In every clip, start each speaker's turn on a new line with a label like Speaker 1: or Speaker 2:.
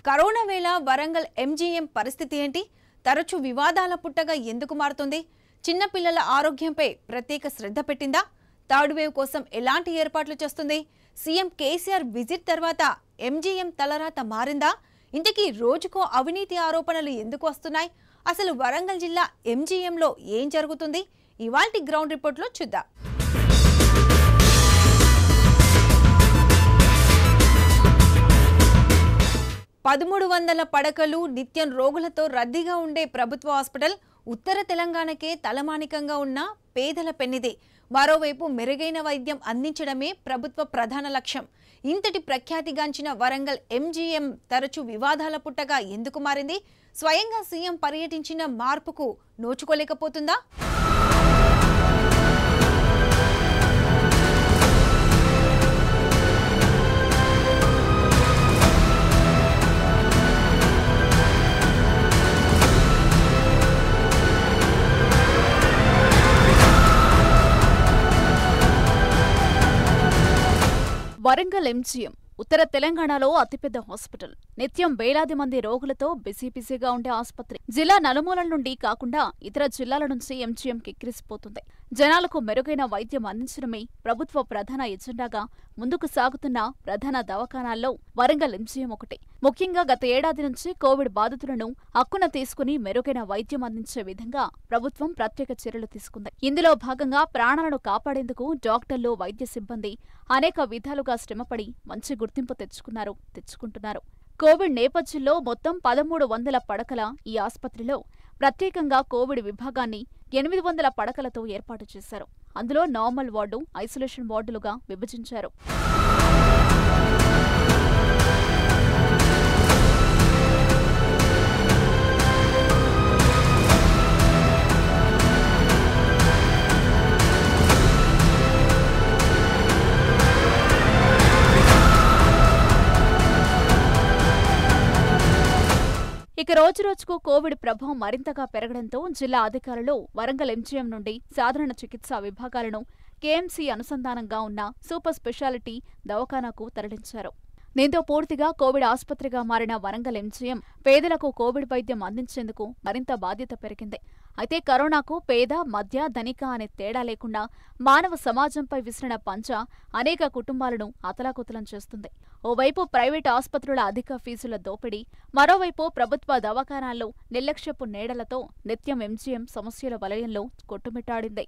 Speaker 1: Corona వేళ Warangal MGM పరిస్థితి ఏంటి తరచూ వివాదాల పుట్టగా ఎందుకు మారుతుంది చిన్నపిల్లల ఆరోగ్యంపై ప్రత్యేక శ్రద్ధ పెట్టిందా థర్డ్ వేవ్ కోసం ఎలాంటి ఏర్పాట్లు చేస్తుంది సీఎం కేసీఆర్ విజిట్ తర్వాత ఎంజీఎం తలరాత మారిందా ఇంతకీ రోజుకో అవినీతి ఆరోపణలు ఎందుకు వస్తున్నాయి అసలు వరంగల్ జిల్లా ఎంజీఎంలో ఏం జరుగుతుంది ఇవాల్టి గ్రౌండ్ రిపోర్ట్లో చూద్దాం పదమూడు వందల పడకలు నిత్యం రోగులతో రద్దీగా ఉండే ప్రభుత్వ హాస్పిటల్ ఉత్తర తెలంగాణకే తలమానికంగా ఉన్న పేదల పెన్నిది మరోవైపు మెరుగైన వైద్యం అందించడమే ప్రభుత్వ ప్రధాన లక్ష్యం ఇంతటి ప్రఖ్యాతిగాంచిన వరంగల్ ఎంజీఎం తరచూ వివాదాల పుట్టగా ఎందుకు మారింది స్వయంగా సీఎం పర్యటించిన మార్పుకు నోచుకోలేకపోతుందా
Speaker 2: వరంగల్ ఎంజీఎం ఉత్తర తెలంగాణలో అతిపెద్ద హాస్పిటల్ నిత్యం వేలాది మంది రోగులతో బిజీ బిజీగా ఉండే ఆసుపత్రి జిల్లా నలుమూలల నుండి కాకుండా ఇతర జిల్లాల నుంచి ఎంజీఎం కిక్కిరిసిపోతుంది జనాలకు మెరుగైన వైద్యం అందించడమే ప్రభుత్వ ప్రధాన ఎజెండాగా ముందుకు సాగుతున్న ప్రధాన దవాఖానాల్లో వరంగల్ ఎంజీఎం ఒకటి ముఖ్యంగా గత ఏడాది నుంచి కోవిడ్ బాధితులను హక్కున తీసుకుని మెరుగైన వైద్యం అందించే విధంగా ప్రభుత్వం ప్రత్యేక చర్యలు తీసుకుంది ఇందులో భాగంగా ప్రాణాలను కాపాడేందుకు డాక్టర్లు వైద్య సిబ్బంది అనేక విధాలుగా శ్రమపడి మంచి గుర్తింపు తెచ్చుకున్నారు తెచ్చుకుంటున్నారు కోవిడ్ నేపథ్యంలో మొత్తం పదమూడు వందల పడకల ఈ ఆసుపత్రిలో ప్రత్యేకంగా కోవిడ్ విభాగాన్ని ఎనిమిది వందల పడకలతో ఏర్పాటు చేశారు అందులో నార్మల్ వార్డు ఐసోలేషన్ వార్డులుగా విభజించారు ఇక రోజురోజుకు కోవిడ్ ప్రభావం మరింతగా పెరగడంతో జిల్లా అధికారులు వరంగల్ ఎంజీఎం నుండి సాధారణ చికిత్సా విభాగాలను కేఎంసీ అనుసంధానంగా ఉన్న సూపర్ స్పెషాలిటీ దవాఖానాకు తరలించారు దీంతో పూర్తిగా కోవిడ్ ఆసుపత్రిగా మారిన వరంగల్ ఎంజీఎం పేదలకు కోవిడ్ వైద్యం అందించేందుకు మరింత బాధ్యత పెరిగింది అయితే కరోనాకు పేద మధ్య ధనిక అనే తేడా లేకుండా మానవ సమాజంపై విసిరిన పంచ అనేక కుటుంబాలను అతలాకుతలం చేస్తుంది ఓవైపు ప్రైవేటు ఆసుపత్రుల అధిక ఫీజుల దోపిడీ మరోవైపు ప్రభుత్వ దవాఖానాల్లో నిర్లక్ష్యపు నీడలతో నిత్యం ఎంజీఎం సమస్యల వలయంలో కొట్టుమిట్టాడింది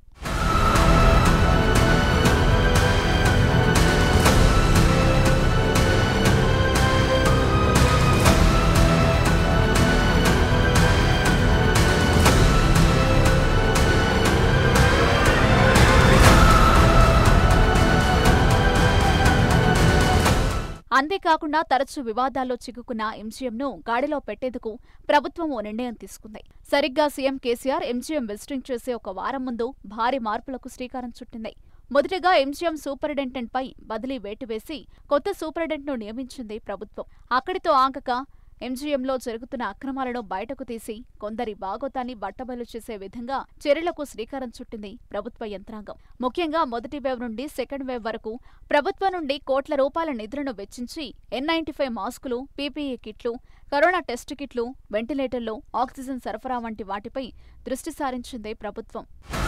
Speaker 2: అంతేకాకుండా తరచూ వివాదాల్లో చిక్కుకున్న ఎంజీఎంను గాడిలో పెట్టేందుకు ప్రభుత్వం ఓ నిర్ణయం తీసుకుంది సరిగ్గా సీఎం కేసీఆర్ ఎంజీఎం విజిటింగ్ చేసే ఒక వారం ముందు భారీ మార్పులకు శ్రీకారం చుట్టింది మొదటగా ఎంజీఎం సూపరింటెండెంట్ పై బదిలీ వేటు వేసి కొత్త సూపరింటెండెంట్ను నియమించింది ప్రభుత్వం అక్కడితో ఆగక ఎంజీఎంలో జరుగుతున్న అక్రమాలను బయటకు తీసి కొందరి బాగోతాన్ని బట్టబయలు చేసే విధంగా చర్యలకు శ్రీకారం చుట్టింది ప్రభుత్వ యంత్రాంగం ముఖ్యంగా మొదటి వేవ్ నుండి సెకండ్ వేవ్ వరకు ప్రభుత్వం నుండి కోట్ల రూపాయల నిధులను వెచ్చించి ఎన్ నైన్టీ ఫైవ్ మాస్కులు పీపీఈ కిట్లు కరోనా టెస్ట్ కిట్లు వెంటిలేటర్లు ఆక్సిజన్ సరఫరా వంటి వాటిపై దృష్టి సారించింది ప్రభుత్వం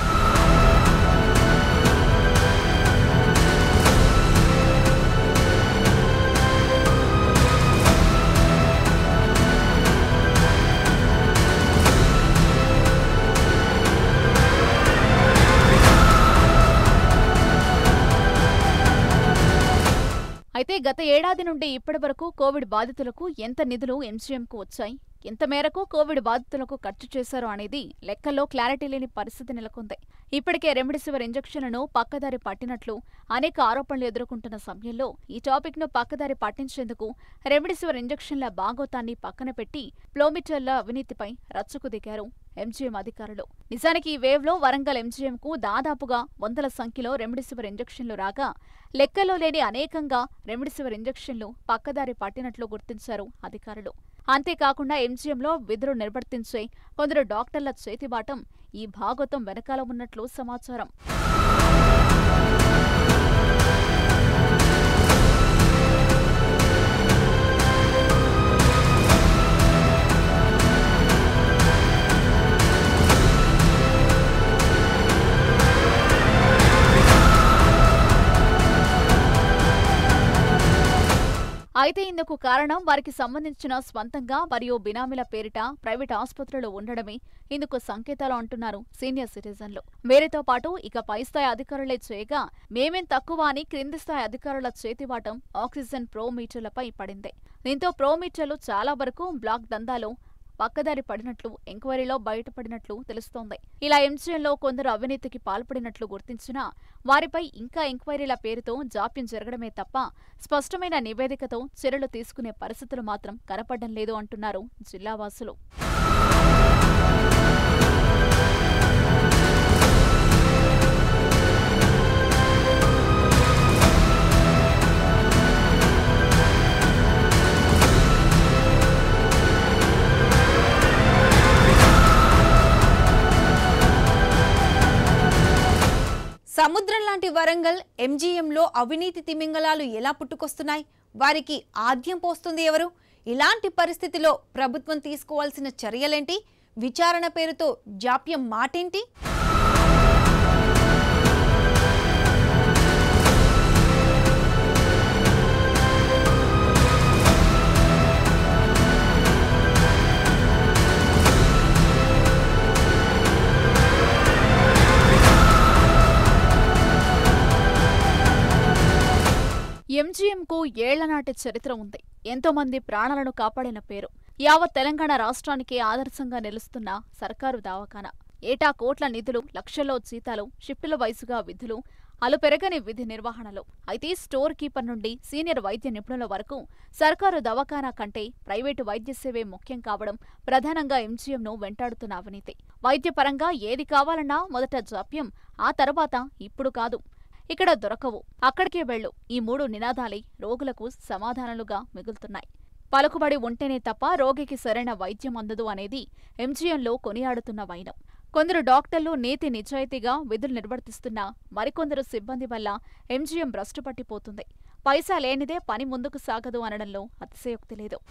Speaker 2: అయితే గత ఏడాది నుండి ఇప్పటి వరకు కోవిడ్ బాధితులకు ఎంత నిధులు ఎంజీఎంకు వచ్చాయి ఎంత మేరకు కోవిడ్ బాధితులకు ఖర్చు చేశారు అనేది లెక్కల్లో క్లారిటీ లేని పరిస్థితి నెలకొంది ఇప్పటికే రెమ్డెసివిర్ ఇంజెక్షన్లను పక్కదారి పట్టినట్లు అనేక ఆరోపణలు ఎదుర్కొంటున్న సమయంలో ఈ టాపిక్ ను పక్కదారి పట్టించేందుకు రెమ్డెసివిర్ ఇంజెక్షన్ల బాగోతాన్ని పక్కన పెట్టి ప్లోమిటర్ల అవినీతిపై రచ్చకు దిగారు ఎంజీఎం అధికారులు నిజానికి ఈ వేవ్ లో వరంగల్ ఎంజీఎం కు దాదాపుగా వందల సంఖ్యలో రెమ్డెసివిర్ ఇంజెక్షన్లు రాగా లెక్కలో లేని అనేకంగా రెమ్డెసివిర్ ఇంజెక్షన్లు పక్కదారి పట్టినట్లు గుర్తించారు అధికారులు అంతేకాకుండా ఎంజీఎంలో విధులు నిర్వర్తించే కొందరు డాక్టర్ల చేతిబాటం ఈ భాగోతం వెనకాల ఉన్నట్లు సమాచారం అయితే ఇందుకు కారణం వారికి సంబంధించిన స్వంతంగా మరియు బినామీల పేరిట ప్రైవేట్ ఆసుపత్రులు ఉండడమే ఇందుకు సంకేతాలు అంటున్నారు సీనియర్ సిటిజన్లు వీరితో పాటు ఇక పై స్థాయి అధికారులే చేయగా మేమేం తక్కువ అని క్రింది స్థాయి అధికారుల చేతివాటం ఆక్సిజన్ ప్రో మీటర్లపై పడింది దీంతో ప్రో మీటర్లు చాలా వరకు బ్లాక్ దందాలో పక్కదారి పడినట్లు ఎంక్వైరీలో బయటపడినట్లు తెలుస్తోంది ఇలా ఎంజీఎంలో కొందరు అవినీతికి పాల్పడినట్లు గుర్తించినా వారిపై ఇంకా ఎంక్వైరీల పేరుతో జాప్యం జరగడమే తప్ప స్పష్టమైన నివేదికతో చర్యలు తీసుకునే పరిస్థితులు మాత్రం కనపడడం లేదు అంటున్నారు జిల్లావాసులు
Speaker 1: సముద్రం లాంటి వరంగల్ ఎంజీఎంలో అవినీతి తిమింగలాలు ఎలా పుట్టుకొస్తున్నాయి వారికి ఆద్యం పోస్తుంది ఎవరు ఇలాంటి పరిస్థితిలో ప్రభుత్వం తీసుకోవాల్సిన చర్యలేంటి విచారణ పేరుతో జాప్యం మాటేంటి
Speaker 2: ఎంజీఎంకు ఏళ్లనాటి చరిత్ర ఉంది ఎంతో మంది ప్రాణాలను కాపాడిన పేరు యావత్ తెలంగాణ రాష్ట్రానికి ఆదర్శంగా నిలుస్తున్న సర్కారు దవాఖానా ఏటా కోట్ల నిధులు లక్షల్లో జీతాలు షిఫ్టుల వయసుగా విధులు అలు పెరగని విధి నిర్వహణలో అయితే స్టోర్ కీపర్ నుండి సీనియర్ వైద్య నిపుణుల వరకు సర్కారు దవాఖానా కంటే ప్రైవేటు వైద్య సేవే ముఖ్యం కావడం ప్రధానంగా ఎంజీఎంను వెంటాడుతున్న అవినీతి వైద్యపరంగా ఏది కావాలన్నా మొదట జాప్యం ఆ తర్వాత ఇప్పుడు కాదు ఇక్కడ దొరకవు అక్కడికే వెళ్ళు ఈ మూడు నినాదాలే రోగులకు సమాధానాలుగా మిగులుతున్నాయి పలుకుబడి ఉంటేనే తప్ప రోగికి సరైన వైద్యం అందదు అనేది ఎంజీఎంలో కొనియాడుతున్న వైనం కొందరు డాక్టర్లు నీతి నిజాయితీగా విధులు నిర్వర్తిస్తున్నా మరికొందరు సిబ్బంది వల్ల ఎంజీఎం భ్రష్టు పట్టిపోతుంది పైసా లేనిదే పని ముందుకు సాగదు అనడంలో అతిశయోక్తి లేదు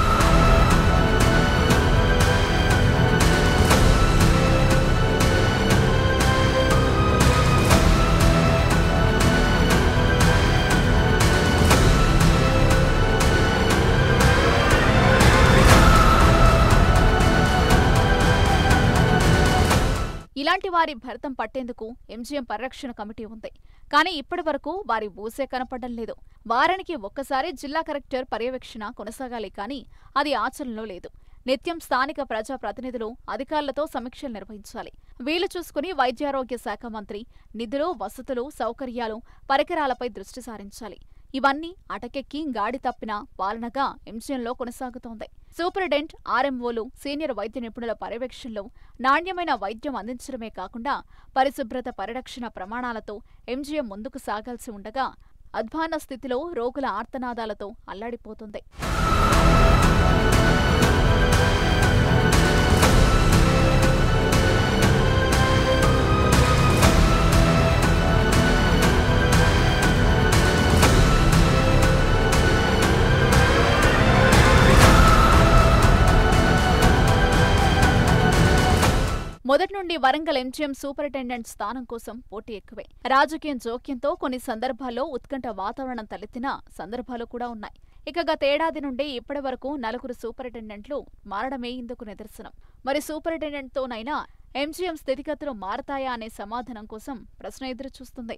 Speaker 2: ఇలాంటి వారి భరతం పట్టేందుకు ఎంజీఎం పరిరక్షణ కమిటీ ఉంది కానీ ఇప్పటి వరకు వారి ఊసే కనపడడం లేదు వారానికి ఒక్కసారి జిల్లా కలెక్టర్ పర్యవేక్షణ కొనసాగాలి కానీ అది ఆచరణలో లేదు నిత్యం స్థానిక ప్రజా ప్రతినిధులు అధికారులతో సమీక్షలు నిర్వహించాలి వీలు చూసుకుని వైద్యారోగ్య శాఖ మంత్రి నిధులు వసతులు సౌకర్యాలు పరికరాలపై దృష్టి సారించాలి ఇవన్నీ అటకెక్కి గాడి తప్పిన పాలనగా ఎంజీఎంలో కొనసాగుతోంది సూపరింటెండెంట్ ఆర్ఎంఓలు సీనియర్ వైద్య నిపుణుల పర్యవేక్షణలో నాణ్యమైన వైద్యం అందించడమే కాకుండా పరిశుభ్రత పరిరక్షణ ప్రమాణాలతో ఎంజీఎం ముందుకు సాగాల్సి ఉండగా అధ్వాన స్థితిలో రోగుల ఆర్తనాదాలతో అల్లాడిపోతుంది మొదటి నుండి వరంగల్ ఎంజీఎం సూపరింటెండెంట్ స్థానం కోసం పోటీ ఎక్కువే రాజకీయం జోక్యంతో కొన్ని సందర్భాల్లో ఉత్కంఠ వాతావరణం తలెత్తిన సందర్భాలు కూడా ఉన్నాయి ఇక గతేడాది నుండి ఇప్పటి వరకు నలుగురు సూపరింటెండెంట్లు మారడమే ఇందుకు నిదర్శనం మరి సూపరింటెండెంట్తోనైనా ఎంజీఎం స్థితిగతులు మారతాయా అనే సమాధానం కోసం ప్రశ్న ఎదురు చూస్తుంది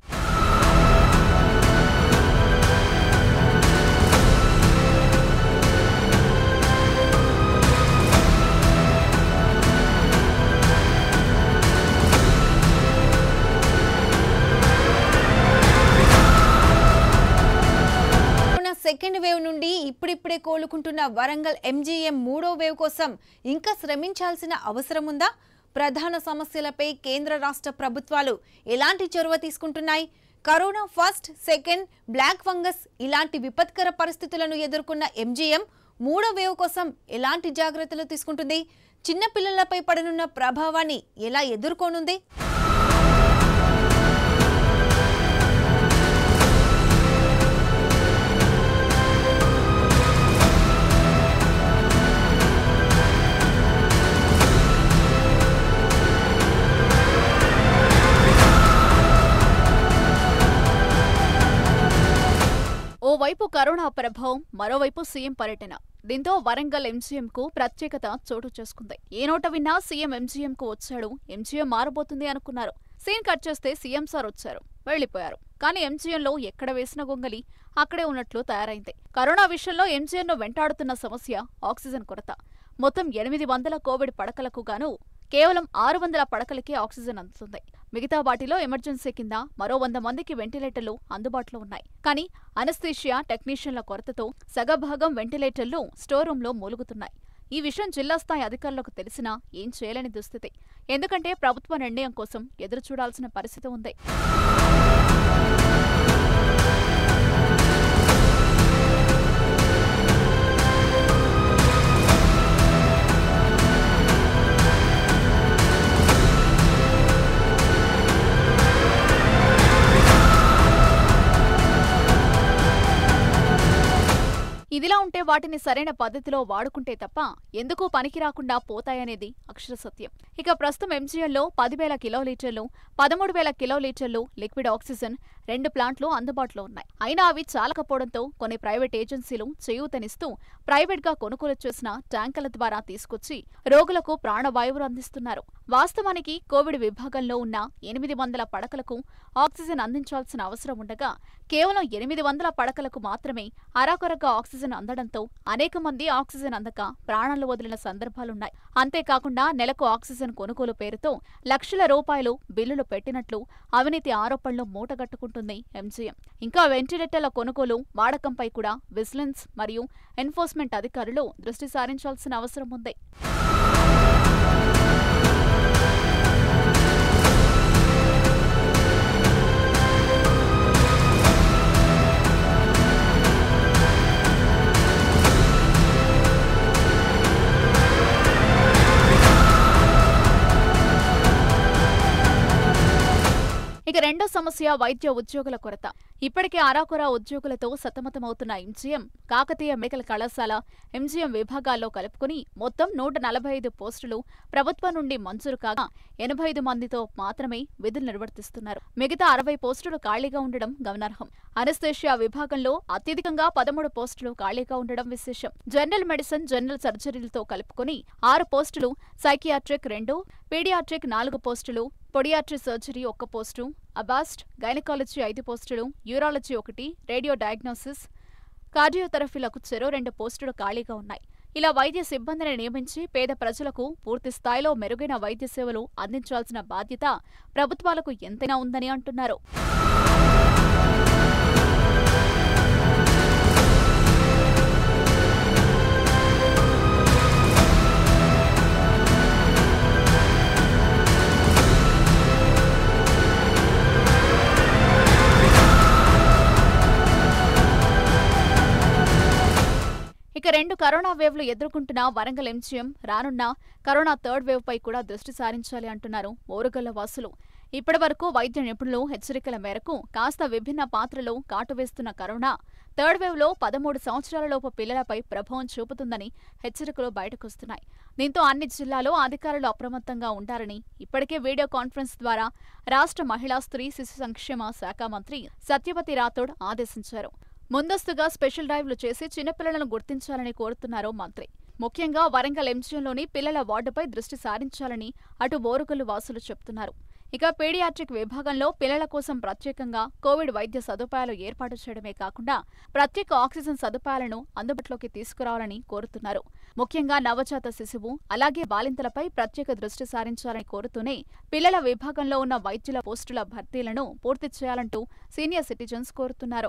Speaker 1: కరోనా సెకండ్ వేవ్ నుండి ఇప్పుడిప్పుడే కోలుకుంటున్న వరంగల్ ఎంజీఎం మూడో వేవ్ కోసం ఇంకా శ్రమించాల్సిన అవసరం ఉందా ప్రధాన సమస్యలపై కేంద్ర రాష్ట్ర ప్రభుత్వాలు ఎలాంటి చొరవ తీసుకుంటున్నాయి corona first second black fungus ఇలాంటి విపత్కర పరిస్థితులను ఎదుర్కొన్న ఎంజీఎం మూడో వేవ్ కోసం ఎలాంటి జాగ్రత్తలు తీసుకుంటుంది చిన్నపిల్లలపై పడనున్న ప్రభావాన్ని ఎలా ఎదుర్కోనుంది
Speaker 2: ఓ ఓవైపు కరోనా ప్రభావం మరోవైపు సీఎం పర్యటన దీంతో వరంగల్ ఎంజీఎంకు ప్రత్యేకత చోటు చేసుకుంది ఏ నోట విన్నా సీఎం ఎంజీఎంకు వచ్చాడు ఎంజీఎం మారబోతుంది అనుకున్నారు సీన్ కట్ చేస్తే సీఎం సార్ వచ్చారు వెళ్లిపోయారు కానీ ఎంజీఎంలో ఎక్కడ వేసిన గొంగలి అక్కడే ఉన్నట్లు తయారైంది కరోనా విషయంలో ఎంజీఎంను వెంటాడుతున్న సమస్య ఆక్సిజన్ కొరత మొత్తం ఎనిమిది వందల కోవిడ్ పడకలకు గాను కేవలం ఆరు వందల పడకలకే ఆక్సిజన్ అందుతుంది మిగతా వాటిలో ఎమర్జెన్సీ కింద మరో వంద మందికి వెంటిలేటర్లు అందుబాటులో ఉన్నాయి కానీ అనస్థీషియా టెక్నీషియన్ల కొరతతో సగభాగం వెంటిలేటర్లు స్టోర్ రూంలో మూలుగుతున్నాయి ఈ విషయం జిల్లా స్థాయి అధికారులకు తెలిసినా ఏం చేయలేని దుస్థితి ఎందుకంటే ప్రభుత్వ నిర్ణయం కోసం ఎదురు చూడాల్సిన పరిస్థితి ఉంది ఇదిలా ఉంటే వాటిని సరైన పద్ధతిలో వాడుకుంటే తప్ప ఎందుకు పనికి రాకుండా పోతాయనేది అక్షర సత్యం ఇక ప్రస్తుతం ఎంజీఎల్లో పదివేల కిలోలీటర్లు పదమూడు వేల కిలోలీటర్లు లిక్విడ్ ఆక్సిజన్ రెండు ప్లాంట్లు అందుబాటులో ఉన్నాయి అయినా అవి చాలకపోవడంతో కొన్ని ప్రైవేట్ ఏజెన్సీలు చేయూతనిస్తూ ప్రైవేట్గా కొనుగోలు చేసిన ట్యాంకర్ల ద్వారా తీసుకొచ్చి రోగులకు ప్రాణవాయువులు అందిస్తున్నారు వాస్తవానికి కోవిడ్ విభాగంలో ఉన్న ఎనిమిది వందల పడకలకు ఆక్సిజన్ అందించాల్సిన అవసరం ఉండగా కేవలం ఎనిమిది వందల పడకలకు మాత్రమే అరాకొరగా ఆక్సిజన్ అందడంతో అనేక మంది ఆక్సిజన్ అందక ప్రాణాలు వదిలిన సందర్భాలున్నాయి అంతేకాకుండా నెలకు ఆక్సిజన్ కొనుగోలు పేరుతో లక్షల రూపాయలు బిల్లులు పెట్టినట్లు అవినీతి ఆరోపణలు మూటగట్టుకుంటుంది ఎంజీఎం ఇంకా వెంటిలేటర్ల కొనుగోలు వాడకంపై కూడా విజిలెన్స్ మరియు ఎన్ఫోర్స్మెంట్ అధికారులు దృష్టి సారించాల్సిన అవసరం ఉంది ఇక రెండో సమస్య వైద్య ఉద్యోగుల కొరత ఇప్పటికే అరాకొరా ఉద్యోగులతో సతమతమవుతున్న ఎంజీఎం కాకతీయ మెడికల్ కళాశాల ఎంజీఎం విభాగాల్లో కలుపుకుని మొత్తం నూట నలభై ఐదు పోస్టులు ప్రభుత్వం నుండి మంజూరు కాగా ఎనభై ఐదు మందితో మాత్రమే విధులు నిర్వర్తిస్తున్నారు మిగతా అరవై పోస్టులు ఖాళీగా ఉండడం గమనార్హం అనస్థేషియా విభాగంలో అత్యధికంగా పదమూడు పోస్టులు ఖాళీగా ఉండడం విశేషం జనరల్ మెడిసిన్ జనరల్ సర్జరీలతో కలుపుకొని ఆరు పోస్టులు సైకియాట్రిక్ రెండు పీడియాట్రిక్ నాలుగు పోస్టులు పొడియాట్రీ సర్జరీ ఒక్క పోస్టు అబాస్ట్ గైనకాలజీ ఐదు పోస్టులు యూరాలజీ ఒకటి రేడియో డయాగ్నోసిస్ కార్డియోథెరపీలకు చెరో రెండు పోస్టులు ఖాళీగా ఉన్నాయి ఇలా వైద్య సిబ్బందిని నియమించి పేద ప్రజలకు పూర్తి స్థాయిలో మెరుగైన వైద్య సేవలు అందించాల్సిన బాధ్యత ప్రభుత్వాలకు ఎంతైనా ఉందని అంటున్నారు ఇక రెండు కరోనా వేవ్లు ఎదుర్కొంటున్న వరంగల్ ఎంజీఎం రానున్న కరోనా థర్డ్ వేవ్ పై కూడా దృష్టి సారించాలి అంటున్నారు ఓరుగల్ల వాసులు ఇప్పటి వరకు వైద్య నిపుణులు హెచ్చరికల మేరకు కాస్త విభిన్న పాత్రలో కాటువేస్తున్న కరోనా థర్డ్ వేవ్ లో పదమూడు సంవత్సరాలలోపు పిల్లలపై ప్రభావం చూపుతుందని హెచ్చరికలు బయటకొస్తున్నాయి దీంతో అన్ని జిల్లాలో అధికారులు అప్రమత్తంగా ఉంటారని ఇప్పటికే వీడియో కాన్ఫరెన్స్ ద్వారా రాష్ట్ర మహిళా స్త్రీ శిశు సంక్షేమ శాఖ మంత్రి సత్యవతి రాథోడ్ ఆదేశించారు ముందస్తుగా స్పెషల్ డ్రైవ్లు చేసి చిన్నపిల్లలను గుర్తించాలని కోరుతున్నారు మంత్రి ముఖ్యంగా వరంగల్ ఎంజీఎంలోని పిల్లల వార్డుపై దృష్టి సారించాలని అటు బోరుగల్లు వాసులు చెప్తున్నారు ఇక పీడియాట్రిక్ విభాగంలో పిల్లల కోసం ప్రత్యేకంగా కోవిడ్ వైద్య సదుపాయాలు ఏర్పాటు చేయడమే కాకుండా ప్రత్యేక ఆక్సిజన్ సదుపాయాలను అందుబాటులోకి తీసుకురావాలని కోరుతున్నారు ముఖ్యంగా నవజాత శిశువు అలాగే బాలింతలపై ప్రత్యేక దృష్టి సారించాలని కోరుతూనే పిల్లల విభాగంలో ఉన్న వైద్యుల పోస్టుల భర్తీలను పూర్తి చేయాలంటూ సీనియర్ సిటిజన్స్ కోరుతున్నారు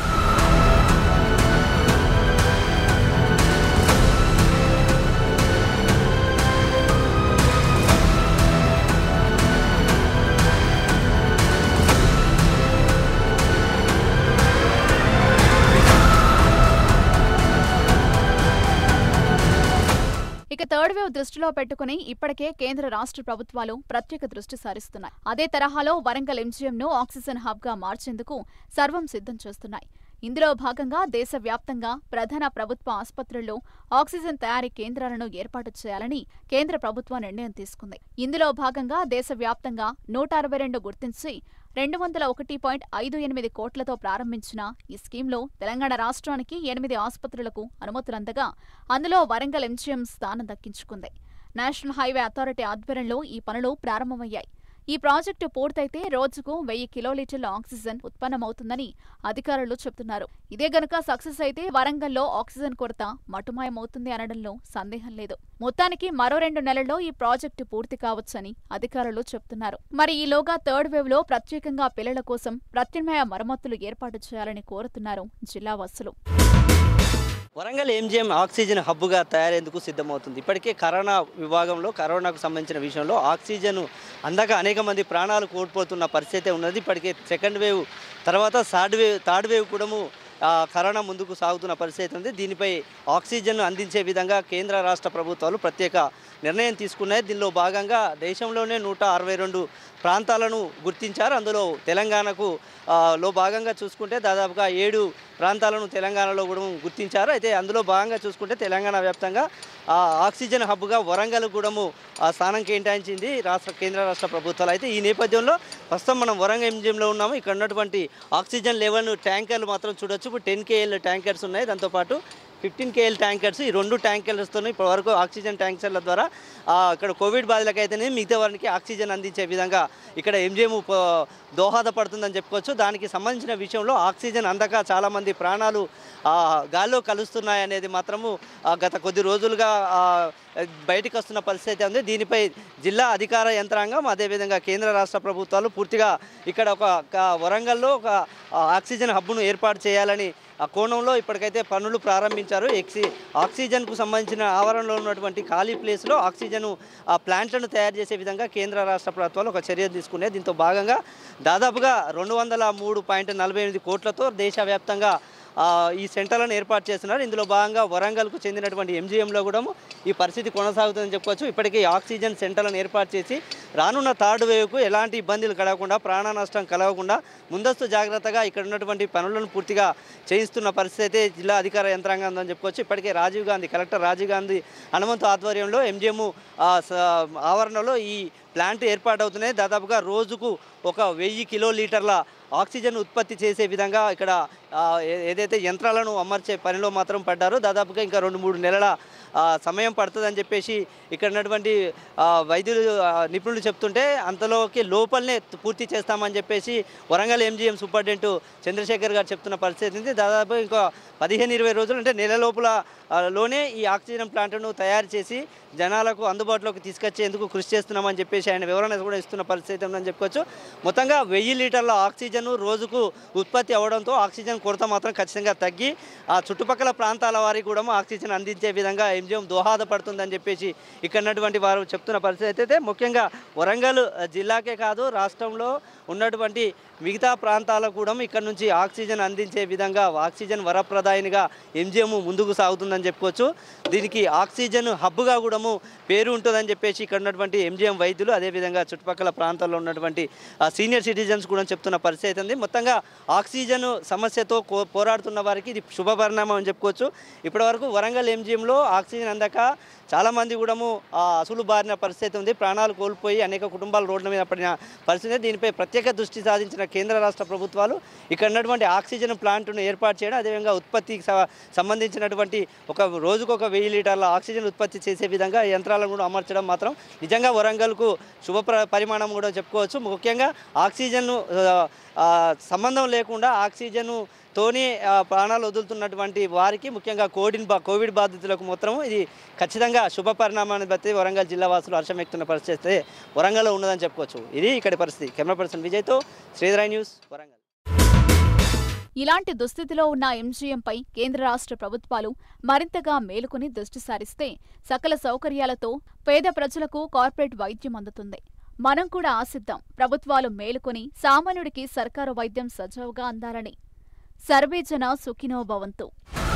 Speaker 2: ఇక థర్డ్ వేవ్ దృష్టిలో పెట్టుకుని ఇప్పటికే కేంద్ర రాష్ట్ర ప్రభుత్వాలు ప్రత్యేక దృష్టి సారిస్తున్నాయి అదే తరహాలో వరంగల్ ఎంజీఎంను ఆక్సిజన్ హబ్ గా మార్చేందుకు సర్వం సిద్ధం చేస్తున్నాయి ఇందులో భాగంగా దేశవ్యాప్తంగా ప్రధాన ప్రభుత్వ ఆసుపత్రుల్లో ఆక్సిజన్ తయారీ కేంద్రాలను ఏర్పాటు చేయాలని కేంద్ర ప్రభుత్వం నిర్ణయం తీసుకుంది ఇందులో భాగంగా దేశవ్యాప్తంగా నూట అరవై రెండు గుర్తించి రెండు వందల ఒకటి పాయింట్ ఐదు ఎనిమిది కోట్లతో ప్రారంభించిన ఈ స్కీమ్లో తెలంగాణ రాష్ట్రానికి ఎనిమిది ఆసుపత్రులకు అనుమతులందగా అందులో వరంగల్ ఎంజీఎం స్థానం దక్కించుకుంది నేషనల్ హైవే అథారిటీ ఆధ్వర్యంలో ఈ పనులు ప్రారంభమయ్యాయి ఈ ప్రాజెక్టు పూర్తయితే రోజుకు వెయ్యి కిలోలీటర్ల ఆక్సిజన్ ఉత్పన్నమవుతుందని అధికారులు చెబుతున్నారు ఇదే గనుక సక్సెస్ అయితే వరంగల్లో ఆక్సిజన్ కొరత మటుమాయమవుతుంది అనడంలో సందేహం లేదు మొత్తానికి మరో రెండు నెలల్లో ఈ ప్రాజెక్టు పూర్తి కావచ్చని అధికారులు చెబుతున్నారు మరి ఈలోగా థర్డ్ వేవ్ లో ప్రత్యేకంగా పిల్లల కోసం ప్రత్యామ్నాయ మరమ్మతులు ఏర్పాటు చేయాలని కోరుతున్నారు జిల్లా వాసులు
Speaker 3: వరంగల్ ఎంజిఎం ఆక్సిజన్ హబ్గా తయారేందుకు సిద్ధమవుతుంది ఇప్పటికే కరోనా విభాగంలో కరోనాకు సంబంధించిన విషయంలో ఆక్సిజన్ అందక అనేక మంది ప్రాణాలు కోల్పోతున్న పరిస్థితి ఉన్నది ఇప్పటికే సెకండ్ వేవ్ తర్వాత థర్డ్ వేవ్ థర్డ్ వేవ్ కూడా ఆ, కరోనా ముందుకు సాగుతున్న పరిస్థితి ఉంది దీనిపై ఆక్సిజన్ అందించే విధంగా కేంద్ర రాష్ట్ర ప్రభుత్వాలు ప్రత్యేక నిర్ణయం తీసుకున్నాయి దీనిలో భాగంగా దేశంలోనే నూట అరవై రెండు ప్రాంతాలను గుర్తించారు అందులో తెలంగాణకు ఆ, లో భాగంగా చూసుకుంటే దాదాపుగా ఏడు ప్రాంతాలను తెలంగాణలో కూడా గుర్తించారు అయితే అందులో భాగంగా చూసుకుంటే తెలంగాణ వ్యాప్తంగా ఆ, ఆక్సిజన్ హబ్గా వరంగల్ కూడము ఆ స్థానం కేటాయించింది రాష్ట్ర కేంద్ర రాష్ట్ర ప్రభుత్వాలు అయితే ఈ నేపథ్యంలో ప్రస్తుతం మనం వరంగల్ ఎంజిఎంలో ఉన్నాము ఇక్కడ ఉన్నటువంటి ఆక్సిజన్ లెవెల్ ట్యాంకర్లు మాత్రం చూడొచ్చు ఇప్పుడు టెన్ కేఎల్ ట్యాంకర్స్ ఉన్నాయి దాంతోపాటు ఫిఫ్టీన్ కేఎల్ ట్యాంకర్స్ ఈ రెండు ట్యాంకర్లతో ఇప్పటి వరకు ఆక్సిజన్ ట్యాంకర్ల ద్వారా ఆ, ఇక్కడ కోవిడ్ బాధితులకు అయితేనే మిగతా వారికి ఆక్సిజన్ అందించే విధంగా ఇక్కడ ఎంజిఎం దోహదపడుతుందని చెప్పుకోవచ్చు దానికి సంబంధించిన విషయంలో ఆక్సిజన్ అందక చాలామంది ప్రాణాలు ఆ, గాల్లో కలుస్తున్నాయి అనేది మాత్రము ఆ, గత కొద్ది రోజులుగా ఆ, బయటికి వస్తున్న పరిస్థితి ఉంది దీనిపై జిల్లా అధికార యంత్రాంగం అదేవిధంగా కేంద్ర రాష్ట్ర ప్రభుత్వాలు పూర్తిగా ఇక్కడ ఒక ఒక వరంగల్లో ఒక ఆ, ఆక్సిజన్ హబ్ను ఏర్పాటు చేయాలని ఆ కోణంలో ఇప్పటికైతే పనులు ప్రారంభించారు ఎక్సి ఆక్సిజన్కు సంబంధించిన ఆవరణలో ఉన్నటువంటి ఖాళీ ప్లేస్లో ఆక్సిజన్ ఆ ప్లాంట్లను తయారు చేసే విధంగా కేంద్ర రాష్ట్ర ప్రభుత్వాలు ఒక చర్య తీసుకునే దీంతో భాగంగా దాదాపుగా రెండు వందల మూడు పాయింట్ నలభై ఎనిమిది కోట్లతో దేశవ్యాప్తంగా ఆ, ఈ సెంటర్లను ఏర్పాటు చేస్తున్నారు ఇందులో భాగంగా వరంగల్కు చెందినటువంటి ఎంజీఎంలో కూడా ఈ పరిస్థితి కొనసాగుతుందని చెప్పుకోవచ్చు ఇప్పటికే ఈ ఆక్సిజన్ సెంటర్లను ఏర్పాటు చేసి రానున్న థర్డ్ వేవ్కు ఎలాంటి ఇబ్బందులు కలగకుండా ప్రాణ నష్టం కలగకుండా ముందస్తు జాగ్రత్తగా ఇక్కడ ఉన్నటువంటి పనులను పూర్తిగా చేయిస్తున్న పరిస్థితి అయితే జిల్లా అధికార యంత్రాంగం ఉందని చెప్పుకోవచ్చు ఇప్పటికే రాజీవ్ గాంధీ కలెక్టర్ రాజీవ్ గాంధీ హనుమంతు ఆధ్వర్యంలో ఎంజిఎం ఆవరణలో ఈ ప్లాంట్ ఏర్పాటవుతున్నాయి దాదాపుగా రోజుకు ఒక వెయ్యి కిలో లీటర్ల ఆక్సిజన్ ఉత్పత్తి చేసే విధంగా ఇక్కడ ఆ, ఏ- ఏదైతే యంత్రాలను అమర్చే పనిలో మాత్రం పడ్డారో దాదాపుగా ఇంకా రెండు మూడు నెలల ఆ, సమయం పడుతుందని చెప్పేసి ఇక్కడ ఉన్నటువంటి ఆ, వైద్యులు ఆ, నిపుణులు చెప్తుంటే అంతలోకి లోపలనే పూర్తి చేస్తామని చెప్పేసి వరంగల్ ఎంజీఎం సూపరింటెండెంట్ చంద్రశేఖర్ గారు చెప్తున్న పరిస్థితి ఉంది దాదాపు ఇంకా పదిహేను ఇరవై రోజులు అంటే నెల లోపల ఆ, లోనే ఈ ఆక్సిజన్ ప్లాంట్ను తయారు చేసి జనాలకు అందుబాటులోకి తీసుకొచ్చేందుకు కృషి చేస్తున్నామని చెప్పేసి ఆయన వివరణ కూడా ఇస్తున్న పరిస్థితి ఉందని చెప్పుకోవచ్చు మొత్తంగా వెయ్యి లీటర్ల ఆక్సిజన్ రోజుకు ఉత్పత్తి అవడంతో ఆక్సిజన్ కొరత మాత్రం ఖచ్చితంగా తగ్గి ఆ చుట్టుపక్కల ప్రాంతాల వారికి కూడా ఆక్సిజన్ అందించే విధంగా ఎంజిఎం దోహదపడుతుందని చెప్పేసి ఇక్కడ ఉన్నటువంటి వారు చెప్తున్న పరిస్థితి అయితే ముఖ్యంగా వరంగల్ ఆ, జిల్లాకే కాదు రాష్ట్రంలో ఉన్నటువంటి మిగతా ప్రాంతాలకు కూడా ఇక్కడ నుంచి ఆక్సిజన్ అందించే విధంగా ఆక్సిజన్ వరప్రదాయినిగా ఎంజిఎం ముందుకు సాగుతుందని చెప్పుకోవచ్చు దీనికి ఆక్సిజన్ హబ్గా కూడా పేరు ఉంటుందని చెప్పేసి ఇక్కడ ఉన్నటువంటి ఎంజిఎం వైద్యులు అదేవిధంగా చుట్టుపక్కల ప్రాంతాల్లో ఉన్నటువంటి ఆ, సీనియర్ సిటిజన్స్ కూడా చెప్తున్న పరిస్థితి ఉంది మొత్తంగా ఆక్సిజన్ సమస్యతో కో- పోరాడుతున్న వారికి ఇది శుభ పరిణామం అని చెప్పుకోవచ్చు ఇప్పటివరకు వరంగల్ ఎంజిఎంలో ఆక్సిజన్ అందక చాలామంది కూడా అసలు బారిన పరిస్థితి ఉంది ప్రాణాలు కోల్పోయి అనేక కుటుంబాలు రోడ్ల మీద పడిన పరిస్థితి ఉంది. దీనిపై ప్రత్యేక దృష్టి సాధించిన కేంద్ర రాష్ట్ర ప్రభుత్వాలు ఇక్కడ ఉన్నటువంటి ఆక్సిజన్ ప్లాంట్ను ఏర్పాటు చేయడం అదేవిధంగా ఉత్పత్తికి స- సంబంధించినటువంటి ఒక రోజుకు ఒక వెయ్యి లీటర్ల ఆక్సిజన్ ఉత్పత్తి చేసే విధంగా యంత్రాలను కూడా అమర్చడం మాత్రం నిజంగా వరంగల్కు శుభ ప్ర- పరిమాణం కూడా చెప్పుకోవచ్చు ముఖ్యంగా ఆక్సిజన్ సంబంధం లేకుండా ఆక్సిజన్ తోని ఆ, ప్రాణాలు వదులుతున్నటువంటి వారికి ముఖ్యంగా కోవిడ్ బా కోవిడ్ బాధితులకు మాత్రం ఇది ఖచ్చితంగా శుభ పరిణామాన్ని బట్టి వరంగల్ జిల్లా వాసులు హర్షం వ్యక్తున్న పరిస్థితి అయితే వరంగల్లో ఉన్నదని చెప్పుకోవచ్చు ఇది ఇక్కడి పరిస్థితి కెమెరా పర్సన్ విజయ్తో శ్రీధరాయ్ న్యూస్ వరంగల్
Speaker 2: ఇలాంటి దుస్థితిలో ఉన్న ఎంజీఎంపై కేంద్ర రాష్ట్ర ప్రభుత్వాలు మరింతగా మేలుకుని దృష్టి సారిస్తే సకల సౌకర్యాలతో పేద ప్రజలకు కార్పొరేట్ వైద్యం అందుతుంది మనం కూడా ఆశిద్దాం ప్రభుత్వాలు మేలుకొని సామాన్యుడికి సర్కారు వైద్యం సజావుగా అందాలని సర్వేజన సుఖినో భవంతు